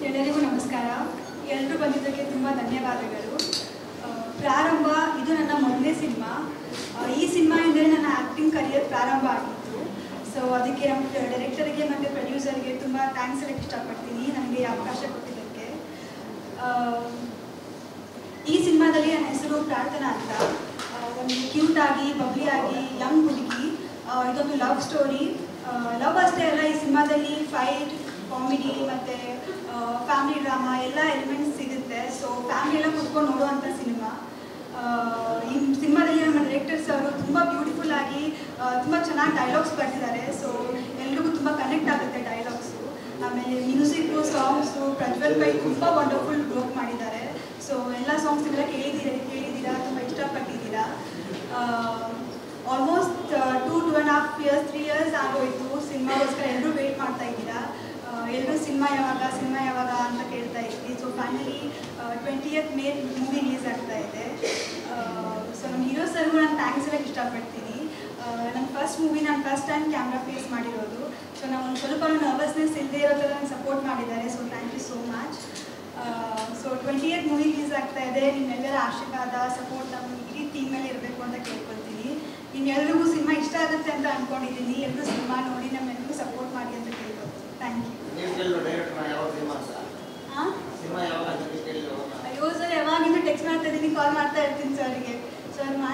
ಎಲ್ಲರಿಗೂ ನಮಸ್ಕಾರ ಎಲ್ಲರೂ ಬಂದಿದ್ದಕ್ಕೆ ತುಂಬ ಧನ್ಯವಾದಗಳು ಆ, ಪ್ರಾರಂಭ ಇದು ನನ್ನ ಮೊದಲನೇ ಸಿನಿಮಾ ಈ ಸಿನಿಮಾಯಿಂದಲೇ ನನ್ನ ಆ್ಯಕ್ಟಿಂಗ್ ಕರಿಯರ್ ಪ್ರಾರಂಭ ಆಗಿತ್ತು ಸೊ ಅದಕ್ಕೆ ನಮ್ಮ ಡೈರೆಕ್ಟರ್ಗೆ ಮತ್ತು ಪ್ರೊಡ್ಯೂಸರ್ಗೆ ತುಂಬ ಥ್ಯಾಂಕ್ಸ್ ಹೇಳಕ್ಕೆ ಇಷ್ಟಪಡ್ತೀನಿ ನನಗೆ ಈ ಅವಕಾಶ ಕೊಟ್ಟಿದ್ದಕ್ಕೆ ಆ, ಈ ಸಿನಿಮಾದಲ್ಲಿ ನನ್ನ ಹೆಸರು ಪ್ರಾರ್ಥನಾ ಅಂತ ಆ, ಒಂದು ಕ್ಯೂಟ್ ಆಗಿ ಬಬ್ಲಿ ಆಗಿ ಯಂಗ್ ಹುಡುಗಿ ಆ, ಇದೊಂದು ಲವ್ ಸ್ಟೋರಿ ಲವ್ ಅಷ್ಟೇ ಅಲ್ಲ ಈ ಸಿನಿಮಾದಲ್ಲಿ ಫೈಟ್ ಕಾಮಿಡಿ ಮತ್ತು ಫ್ಯಾಮಿಲಿ ಡ್ರಾಮಾ ಎಲ್ಲ ಎಲಿಮೆಂಟ್ಸ್ ಸಿಗುತ್ತೆ ಸೊ ಫ್ಯಾಮಿಲಿ ಎಲ್ಲ ಕುತ್ಕೊಂಡು ನೋಡುವಂಥ ಸಿನಿಮಾ ಈ ಸಿನಿಮಾದಲ್ಲಿ ನಮ್ಮ ಡೈರೆಕ್ಟರ್ಸ್ ಅವರು ತುಂಬ ಬ್ಯೂಟಿಫುಲ್ ಆಗಿ ತುಂಬ ಚೆನ್ನಾಗಿ ಡೈಲಾಗ್ಸ್ ಬರ್ತಿದ್ದಾರೆ ಸೊ ಎಲ್ರಿಗೂ ತುಂಬ ಕನೆಕ್ಟ್ ಆಗುತ್ತೆ ಡೈಲಾಗ್ಸು ಆಮೇಲೆ ಮ್ಯೂಸಿಕ್ಕು ಸಾಂಗ್ಸು ಪ್ರಜ್ವಲ್ ಪೈ ತುಂಬ ವಂಡರ್ಫುಲ್ ವರ್ಕ್ ಮಾಡಿದ್ದಾರೆ ಸೊ ಎಲ್ಲ ಸಾಂಗ್ಸ್ ಎಲ್ಲ ಕೇಳಿದ್ದೀರಾ ಕೇಳಿದ್ದೀರಾ ತುಂಬ ಇಷ್ಟಪಟ್ಟಿದ್ದೀರಾ almost two two and half years three years ಆಗೋಯಿತು ಸಿನಿಮಾಗೋಸ್ಕರ ಎಲ್ಲರೂ ವೇಟ್ ಮಾಡ್ತಾ ಇದ್ದೀರಾ ಎಲ್ಲರೂ ಸಿನಿಮಾ ಯಾವಾಗ ಸಿನಿಮಾ ಯಾವಾಗ ಅಂತ ಕೇಳ್ತಾ ಇದ್ವಿ so finally twentieth May movie release ಆಗ್ತಾ ಇದೆ ಸೊ ನಮ್ಮ ಹೀರೋ ಸರ್ಗೂ ನಾನು ಥ್ಯಾಂಕ್ಸ್ ಹೇಳಕ್ಕೆ ಇಷ್ಟಪಡ್ತೀನಿ ನನ್ನ ಫಸ್ಟ್ ಮೂವಿ ನಾನು ಫಸ್ಟ್ ಟೈಮ್ ಕ್ಯಾಮ್ರಾ ಫೇಸ್ ಮಾಡಿರೋದು ಸೊ ನಾವು ಒಂದು ಸ್ವಲ್ಪ ನರ್ವಸ್ನೆಸ್ ಇಲ್ಲದೆ ಇರೋ ಥರ ನಂಗೆ ಸಪೋರ್ಟ್ ಮಾಡಿದ್ದಾರೆ so thank you so much so twenty eight movie release ಆಗ್ತಾ ಇದೆ ನಿಮ್ಮೆಲ್ಲರ ಆಶೀರ್ವಾದ ಸಪೋರ್ಟ್ ನಮ್ಮ ಇಡೀ ಟೀಮ್ ಮೇಲೆ ಇರಬೇಕು ಅಂತ ಕೇಳ್ಕೊಳ್ತೀನಿ ನಿಮ್ಮೆಲ್ರಿಗೂ ಸಿನಿಮಾ ಇಷ್ಟ ಆಗುತ್ತೆ ಅಂತ ಅಂದ್ಕೊಂಡಿದ್ದೀನಿ ಎಲ್ಲರೂ ಸಿನಿಮಾ ನೋಡಿ ನಮ್ಮೆಲ್ಲರಿಗೂ ಸಪೋರ್ಟ್ ಮಾಡಿ ಅಂತ ಕೇಳ್ಕೊಳ್ತೀನಿ ಥ್ಯಾಂಕ್ ಯು ನೀವು ಕೇಳಿದ್ರು ಡೈರೆಕ್ಟರ್ ಯಾವಾಗ ಸಿನಿಮಾ ಅಂತ ಹಾಂ ಸಿನಿಮಾ ಯಾವಾಗ ಅಂತ ನೀವು ಕೇಳಿದ್ರು ಅಯ್ಯೋ ಸರ್ ಯಾವಾಗಿಂದ ಟೆಕ್ಸ್ಟ್ ಮಾಡ್ತಾ ಇದ್ದೀನಿ ಕಾಲ್ ಮಾಡ್ತಾ ಇರ್ತೀನಿ ಸರ್ಗೆ ಸರ್